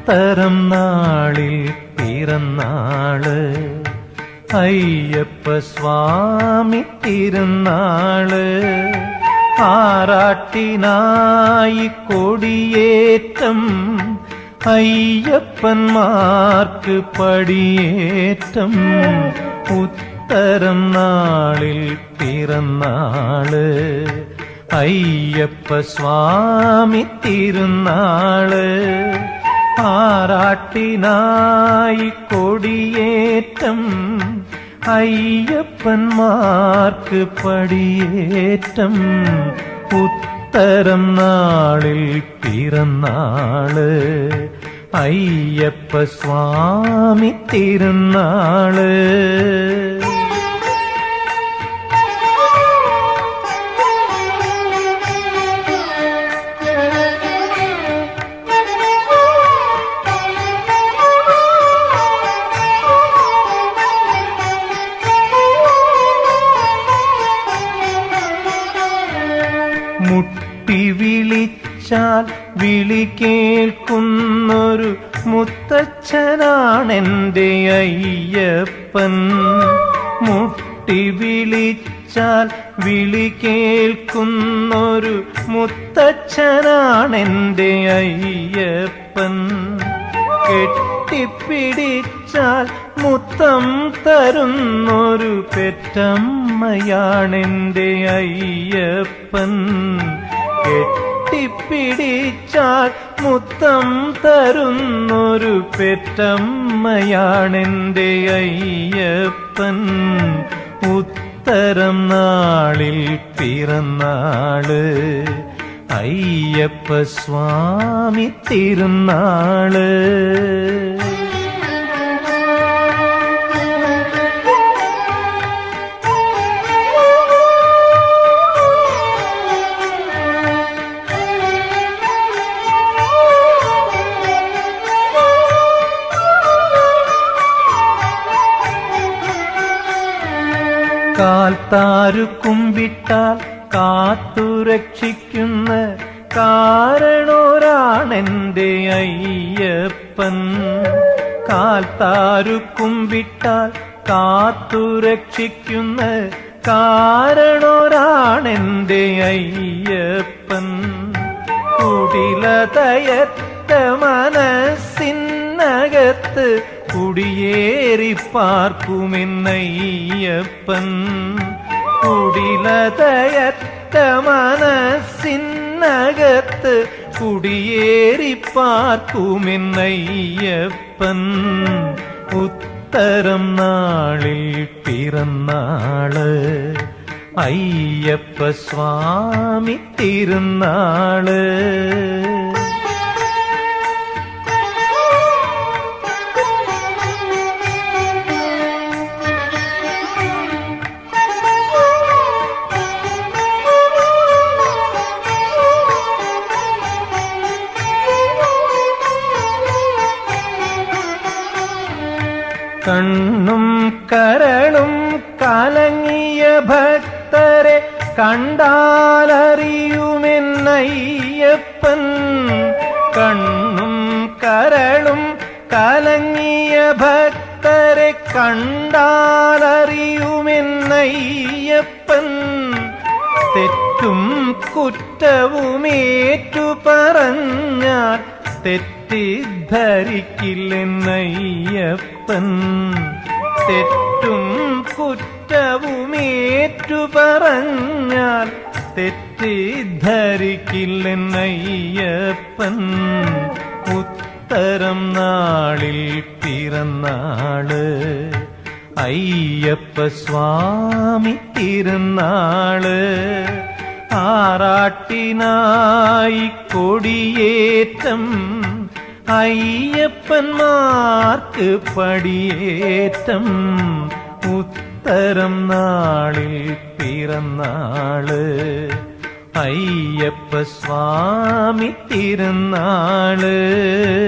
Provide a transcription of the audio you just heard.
ഉത്തരം നാളിൽ പിറന്നാള് അയ്യപ്പ സ്വാമി തിരുനാള് ആറാട്ടിനായി കൊടിയേറ്റം അയ്യപ്പന്മാർക്ക് പടിയേറ്റം ഉത്തരം നാളിൽ പിറന്നാള് അയ്യപ്പ സ്വാമി തിരുനാള് ആറാട്ടിനായി കൊടിയേറ്റം അയ്യപ്പന്മാർക്ക് പടിയേറ്റം ഉത്തരം നാളിൽ പിറന്നാള് അയ്യപ്പ സ്വാമി തിരുനാള് മുട്ടി വിളിച്ചാൽ വിളി കേൾക്കുന്നൊരു മുത്തച്ഛനാണെന്റെ അയ്യപ്പൻ മുട്ടി വിളിച്ചാൽ വിളി കേൾക്കുന്നൊരു മുത്തച്ഛനാണെന്റെ അയ്യപ്പൻ കെട്ടിപ്പിടിച്ചാൽ മുത്തം തരുന്നൊരു പെറ്റമ്മയാണെന്റെ അയ്യപ്പൻ കെട്ടിപ്പിടിച്ചാൽ മുത്തം തരുന്നൊരു പെറ്റമ്മയാണെന്റെ അയ്യപ്പൻ ഉത്തരം നാളിൽ പിറന്നാള് അയ്യപ്പ സ്വാമി തിരുനാള് കാൽത്താരു കുമ്പിട്ടാൽ കാത്തുരക്ഷിക്കുന്ന കാരണോരാണെന്റെ അയ്യപ്പൻ കാൽത്താരു കുമ്പിട്ടാൽ കാത്തുരക്ഷിക്കുന്ന കാരണോരാണെന്റെ അയ്യപ്പൻ കുടിലതയറ്റ മനസ്സിനകത്ത് കുടിയേറി പാർക്കുമെന്നയ്യപ്പൻ കുടിലതയറ്റ മനസ്സിനകത്ത് കുടിയേറി പാർക്കുമെന്നയ്യപ്പൻ ഉത്തരം നാളിൽ പിറന്നാള് അയ്യപ്പ സ്വാമി തിരുനാള് കണ്ണും കരളും കലങ്ങിയ ഭക്തരെ കണ്ടാലറിയുമെന്നയ്യപ്പൻ കണ്ണും കരളും കലങ്ങിയ ഭക്തരെ കണ്ടാലറിയുമെന്നയ്യപ്പൻ തെറ്റും കുറ്റവുമേറ്റു പറഞ്ഞാൽ തെറ്റിദ്ധരിക്കില്ലെന്നയ്യപ്പൻ തെറ്റും കുറ്റവുമേറ്റു പറഞ്ഞാൽ തെറ്റിദ്ധരിക്കില്ലെന്നയ്യപ്പൻ ഉത്തരം നാളിൽ പിറന്നാള് അയ്യപ്പ സ്വാമി തിരുനാള് ആറാട്ടിനായി കൊടിയേറ്റം അയ്യപ്പന്മാർക്ക് പടിയേറ്റം ഉത്തരം നാളിൽ പിറന്നാള് അയ്യപ്പ സ്വാമി തിരുനാള്